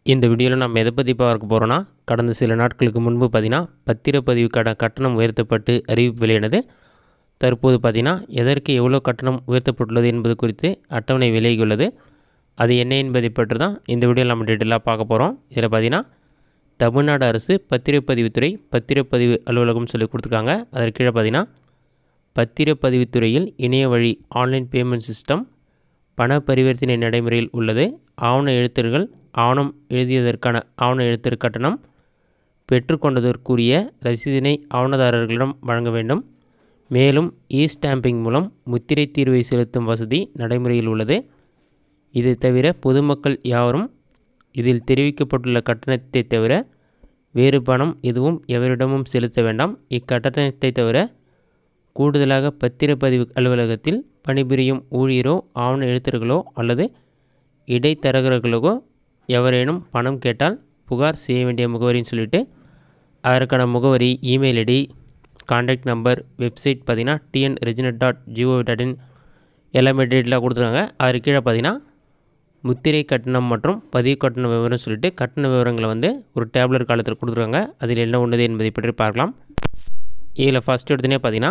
இந்த வீடியோவில் நம்ம எதை பற்றி பார்க்க போகிறோன்னா கடந்த சில நாட்களுக்கு முன்பு பார்த்தீங்கன்னா பத்திரப்பதிவுக்கான கட்டணம் உயர்த்தப்பட்டு அறிவிப்பு வெளியானது தற்போது பார்த்தீங்கன்னா எதற்கு எவ்வளோ கட்டணம் உயர்த்தப்பட்டுள்ளது என்பது குறித்து அட்டவணை விலகியுள்ளது அது என்ன என்பதை பற்றி தான் இந்த வீடியோவில் நம்ம டீட்டெயிலாக பார்க்க போகிறோம் இதில் பார்த்தீங்கன்னா தமிழ்நாடு அரசு பத்திரப்பதிவுத்துறை பத்திரப்பதிவு அலுவலகம் சொல்லி கொடுத்துருக்காங்க அதற்கு கீழே பார்த்தீங்கன்னா பத்திரப்பதிவுத்துறையில் இணைய வழி ஆன்லைன் பேமெண்ட் சிஸ்டம் பண பரிவர்த்தனை நடைமுறையில் உள்ளது ஆவண எழுத்தர்கள் ஆவணம் எழுதியதற்கான ஆவண எழுத்தர் கட்டணம் பெற்றுக்கொண்டதற்குரிய ரசீதினை ஆவணதாரர்களிடம் வழங்க வேண்டும் மேலும் இ ஸ்டாம்பிங் மூலம் முத்திரை தீர்வை செலுத்தும் வசதி நடைமுறையில் உள்ளது இதை தவிர பொதுமக்கள் யாவரும் இதில் தெரிவிக்கப்பட்டுள்ள கட்டணத்தை தவிர வேறு பணம் எதுவும் எவரிடமும் செலுத்த வேண்டாம் இக்கட்டணத்தை தவிர கூடுதலாக பத்திரப்பதிவு அலுவலகத்தில் பணிபுரியும் ஊழியரோ ஆவண எழுத்தர்களோ அல்லது இடைத்தரகர்களோ எவரேனும் பணம் கேட்டால் புகார் செய்ய வேண்டிய முகவரின்னு சொல்லிட்டு அதற்கான முகவரி email ID contact number website பார்த்தீங்கன்னா TN reginet dot gov dot in எல்லாமே டீட்டெயிலாக கொடுத்துருக்காங்க அதற்கு கீழே பார்த்தீங்கன்னா முத்திரை கட்டணம் மற்றும் பதிவு கட்டண விவரம் சொல்லிட்டு கட்டண விவரங்களை வந்து ஒரு டேப்லெட் காலத்தில் கொடுத்துருக்காங்க அதில் என்ன உள்ளது என்பதை பற்றி பார்க்கலாம் இதில் ஃபஸ்ட் எடுத்தோடனே பார்த்தீங்கன்னா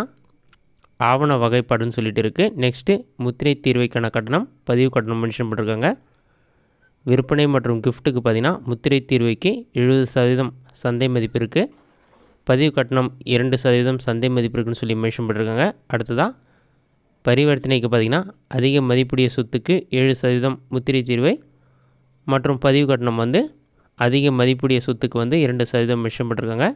ஆவண வகைப்பாடுன்னு சொல்லிட்டு இருக்குது நெக்ஸ்ட்டு முத்திரை தீர்வைக்கான கட்டணம் பதிவு கட்டணம் மென்ஷன் பண்ணிருக்காங்க விற்பனை மற்றும் கிஃப்ட்டுக்கு பார்த்தீங்கன்னா முத்திரை தீர்வைக்கு எழுபது சதவீதம் சந்தை மதிப்பு இருக்குது பதிவு கட்டணம் இரண்டு சதவீதம் சந்தை மதிப்பு இருக்குன்னு சொல்லி மென்ஷன் பண்ணிருக்காங்க அடுத்ததாக பரிவர்த்தனைக்கு பார்த்திங்கன்னா அதிக மதிப்புடைய சொத்துக்கு ஏழு சதவீதம் முத்திரை தீர்வை மற்றும் பதிவு கட்டணம் வந்து அதிக மதிப்புடைய சொத்துக்கு வந்து இரண்டு சதவீதம் மென்ஷன் பண்ணிருக்காங்க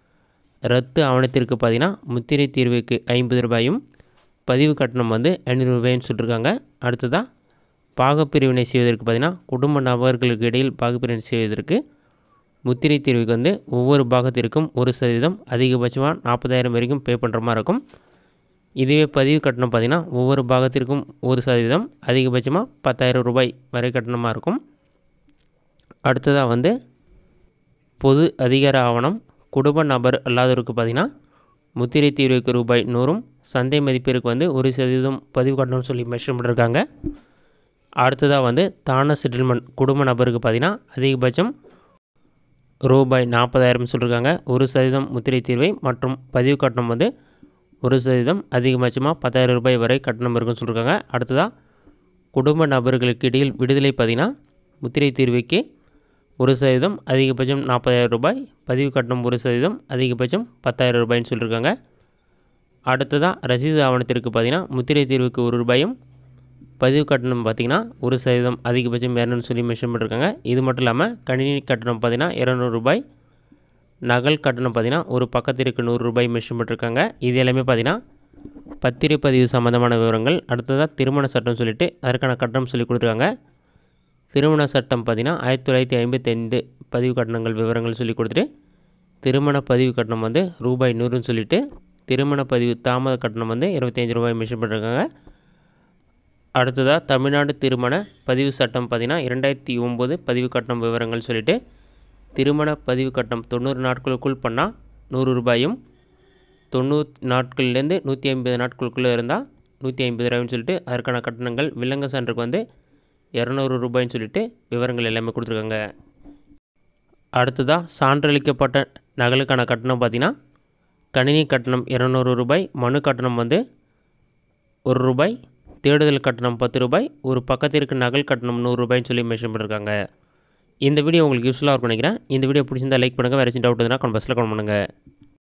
ரத்து ஆவணத்திற்கு பார்த்தீங்கன்னா முத்திரை தீர்வுக்கு ஐம்பது ரூபாயும் பதிவு கட்டணம் வந்து ஐநூறு ரூபாயும் சொல்லியிருக்காங்க அடுத்ததாக பாகப்பிரிவினை செய்வதற்கு பார்த்தீங்கன்னா குடும்ப நபர்களுக்கு இடையில் பாகப்பிரிவினை செய்வதற்கு முத்திரை தீர்வுக்கு வந்து ஒவ்வொரு பாகத்திற்கும் ஒரு சதவீதம் அதிகபட்சமாக நாற்பதாயிரம் வரைக்கும் பே பண்ணுற மாதிரி இருக்கும் இதுவே பதிவு கட்டணம் பார்த்திங்கன்னா ஒவ்வொரு பாகத்திற்கும் ஒரு சதவீதம் அதிகபட்சமாக பத்தாயிரம் ரூபாய் வரை கட்டணமாக இருக்கும் அடுத்ததாக வந்து பொது அதிகார ஆவணம் குடும்ப நபர் அல்லாதவருக்கு பார்த்திங்கன்னா முத்திரை தீர்வுக்கு ரூபாய் நூறும் சந்தை மதிப்பிற்கு வந்து ஒரு சதவீதம் பதிவு கட்டணம்னு சொல்லி மென்ஷன் பண்ணிருக்காங்க அடுத்ததாக வந்து தான செட்டில்மெண்ட் குடும்ப நபருக்கு பார்த்திங்கன்னா அதிகபட்சம் ரூபாய் நாற்பதாயிரம் சொல்லியிருக்காங்க ஒரு சதவீதம் முத்திரை தீர்வை மற்றும் பதிவு கட்டணம் வந்து ஒரு சதவீதம் அதிகபட்சமாக பத்தாயிரம் ரூபாய் வரை கட்டணம் இருக்குன்னு சொல்லியிருக்காங்க அடுத்ததாக குடும்ப நபர்களுக்கு இடையில் விடுதலை பார்த்திங்கன்னா முத்திரை தீர்வைக்கு ஒரு சதவீதம் அதிகபட்சம் நாற்பதாயிரம் ரூபாய் பதிவு கட்டணம் ஒரு சதவீதம் அதிகபட்சம் பத்தாயிரம் ரூபாய்னு சொல்லியிருக்காங்க அடுத்ததாக ரசீது ஆவணத்திற்கு பார்த்திங்கன்னா முத்திரை தீர்வுக்கு ஒரு ரூபாயும் பதிவு கட்டணம் பார்த்திங்கன்னா ஒரு சதவீதம் அதிகபட்சம் இரநூறு சொல்லி மென்ஷன் பண்ணிருக்காங்க இது மட்டும் இல்லாமல் கணினி கட்டணம் பார்த்திங்கன்னா இரநூறு ரூபாய் நகல் கட்டணம் பார்த்திங்கன்னா ஒரு பக்கத்திற்கு நூறு ரூபாய் மென்ஷன் பண்ணிருக்காங்க இது எல்லாமே பார்த்திங்கன்னா பத்திரப்பதிவு சம்மந்தமான விவரங்கள் அடுத்ததாக திருமண சட்டம் சொல்லிவிட்டு அதற்கான கட்டணம் சொல்லி கொடுத்துருக்காங்க திருமண சட்டம் பார்த்திங்கன்னா ஆயிரத்தி தொள்ளாயிரத்தி ஐம்பத்தைந்து பதிவு கட்டணங்கள் விவரங்கள் சொல்லி கொடுத்துட்டு திருமண பதிவு கட்டணம் வந்து ரூபாய் நூறுன்னு சொல்லிவிட்டு திருமண பதிவு தாமத கட்டணம் வந்து இருபத்தஞ்சி ரூபாய் மென்ஷன் பண்ணிருக்காங்க அடுத்ததாக தமிழ்நாடு திருமண பதிவு சட்டம் பார்த்திங்கன்னா இரண்டாயிரத்தி ஒம்பது பதிவு கட்டணம் விவரங்கள் சொல்லிவிட்டு திருமண பதிவு கட்டணம் தொண்ணூறு நாட்களுக்குள் பண்ணால் நூறு ரூபாயும் தொண்ணூறு நாட்கள்லேருந்து நூற்றி ஐம்பது நாட்களுக்குள்ளே இருந்தால் நூற்றி ஐம்பது ரூபாய்னு சொல்லிட்டு அதற்கான கட்டணங்கள் விலங்கு சான்றுக்கு வந்து இரநூறு ரூபாய்னு சொல்லிட்டு விவரங்கள் எல்லாமே கொடுத்துருக்காங்க அடுத்ததாக சான்றளிக்கப்பட்ட நகலுக்கான கட்டணம் பார்த்திங்கன்னா கணினி கட்டணம் இரநூறு ரூபாய் மனு கட்டணம் வந்து ஒரு ரூபாய் தேடுதல் கட்டணம் பத்து ரூபாய் ஒரு பக்கத்திற்கு நகல் கட்டணம் நூறு ரூபாய்னு சொல்லி மென்ஷன் பண்ணியிருக்காங்க இந்த வீடியோ உங்களுக்கு யூஸ்ஃபுல்லாக இருக்கும் நினைக்கிறேன் இந்த வீடியோ பிடிச்சிருந்தா லைக் பண்ணுங்கள் வேறு ஏதாச்சும் டவுட் இருந்தால் கமெண்ட் பாக்ஸில் கமெண்ட் பண்ணுங்கள்